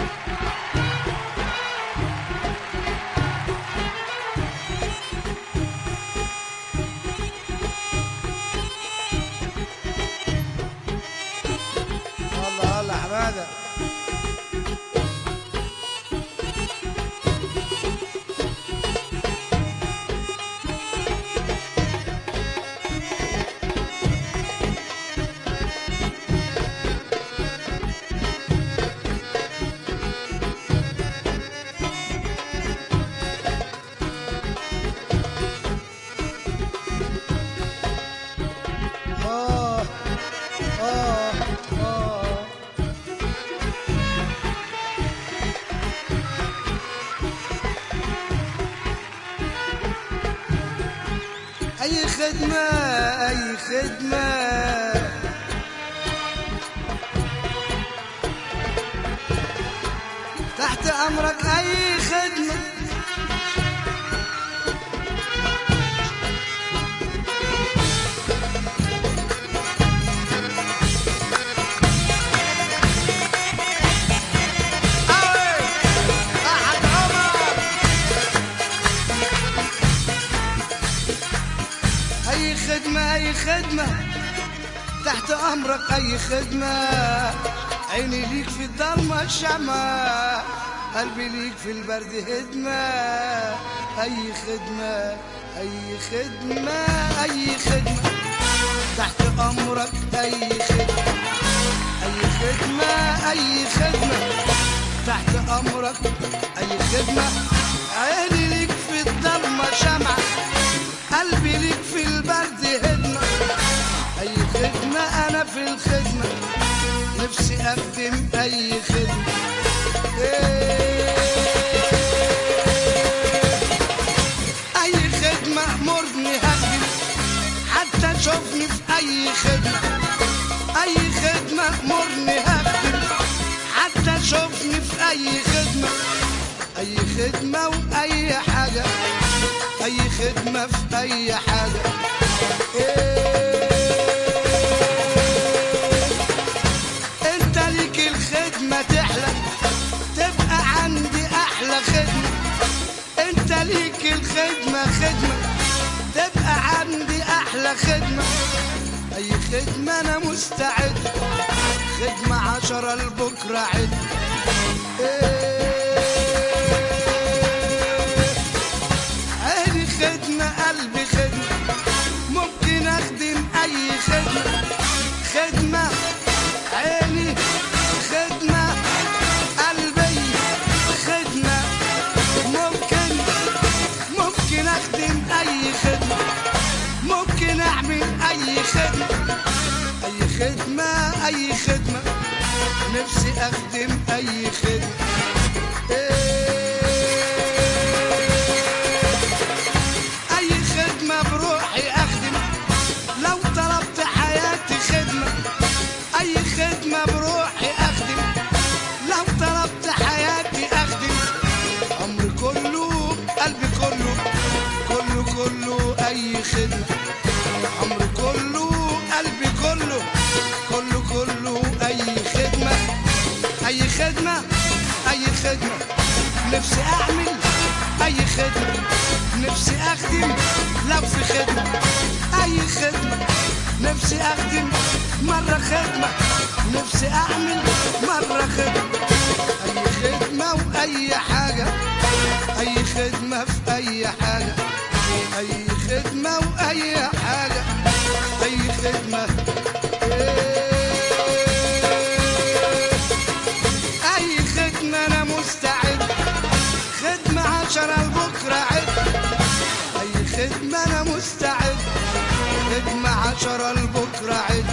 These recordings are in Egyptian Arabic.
الله الله حماده آه آه آه أي خدمة أي خدمة تحت أمرك أي خدمة أوي أحد عمر أي خدمة أي خدمة تحت أمرك أي خدمة عيني ليك في الضلمة شمعة قلبي ليك في البرد هدمة أي خدمة أي خدمة أي خدمة تحت أمرك أي خدمة أي خدمة أي خدمة تحت أمرك أي خدمة عيني ليك في الضلمة شمعة قلبي ليك في البرد هدمة أي خدمة أنا في الخدمة نفسي أخدم أي خدمة إيه. أي خدمة أمرني هخدم حتى تشوفني في أي خدمة أي خدمة أمرني هخدم حتى تشوفني في أي خدمة أي خدمة وأي حاجة أي خدمة في أي حاجة إيه أنت ليك الخدمة تحلى تبقى عندي أحلى خدمة أنت ليك الخدمة خدمة تبقى عندي أحلى خدمة أي خدمة أنا مستعد خدمة عشرة لبكرة عد إيه عيني خدمة قلبي خدمة ممكن أخدم أي خدمة خدمة عيني خدمة قلبي خدمة ممكن ممكن أخدم أي خدمة ممكن أعمل أي خدمة أي خدمة أي خدمة نفسي أخدم أي خدمة إيه أي خدمة بروحي أخدم لو طلبت حياتي خدمة أي خدمة بروحي أخدم لو طلبت حياتي أخدم عمري كله قلبي كله كله كله أي خدمة عمري كله قلبي كله كله كله أي خدمة أي خدمة أي خدمة نفسي أعمل أي خدمة نفسي أخدم لو في خدمة أي خدمة نفسي أخدم مرة خدمة نفسي أعمل مرة خدمة أي خدمة وأي حاجة أي خدمة في أي حاجة أي خدمة وأي حاجة أي خدمة أي خدمة أنا مستعد خدمة عشرة لبكرة عد أي خدمة أنا مستعد خدمة عشرة لبكرة عد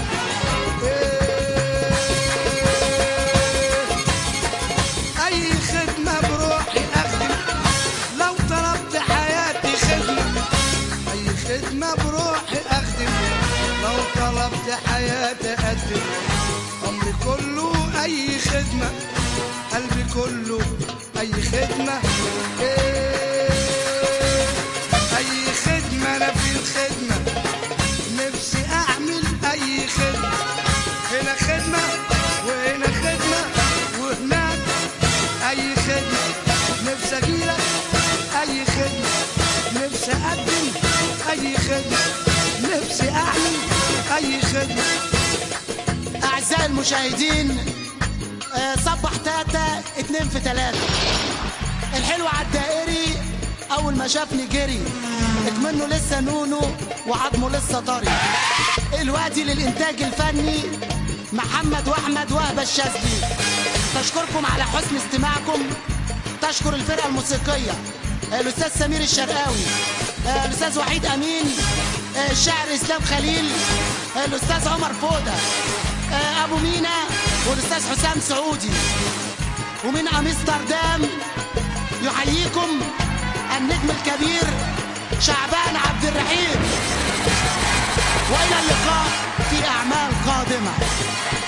أي خدمة بروحي أخدم لو طلبت حياتي خدمة أي خدمة بروحي أخدم لو طلبت حياتي أقدم عمري كله أي خدمة قلبي كله أي خدمة إيه أي خدمة أنا في الخدمة نفسي أعمل أي خدمة هنا خدمة وهنا خدمة وهناك اي خدمه أعزائي المشاهدين آه، صبح تاتا اتنين في تلاتة الحلو على الدائري أول ما شافني جري اكمنه لسه نونو وعظمه لسه طري الوادي للإنتاج الفني محمد وأحمد وهبة الشاذلي تشكركم على حسن استماعكم تشكر الفرقة الموسيقية آه، الأستاذ سمير الشرقاوي آه، الأستاذ وحيد أمين آه، الشاعر إسلام خليل آه، الأستاذ عمر فودة آه، أبو مينا والأستاذ حسام سعودي ومن أمستردام يحييكم النجم الكبير شعبان عبد الرحيم وإلى اللقاء في أعمال قادمة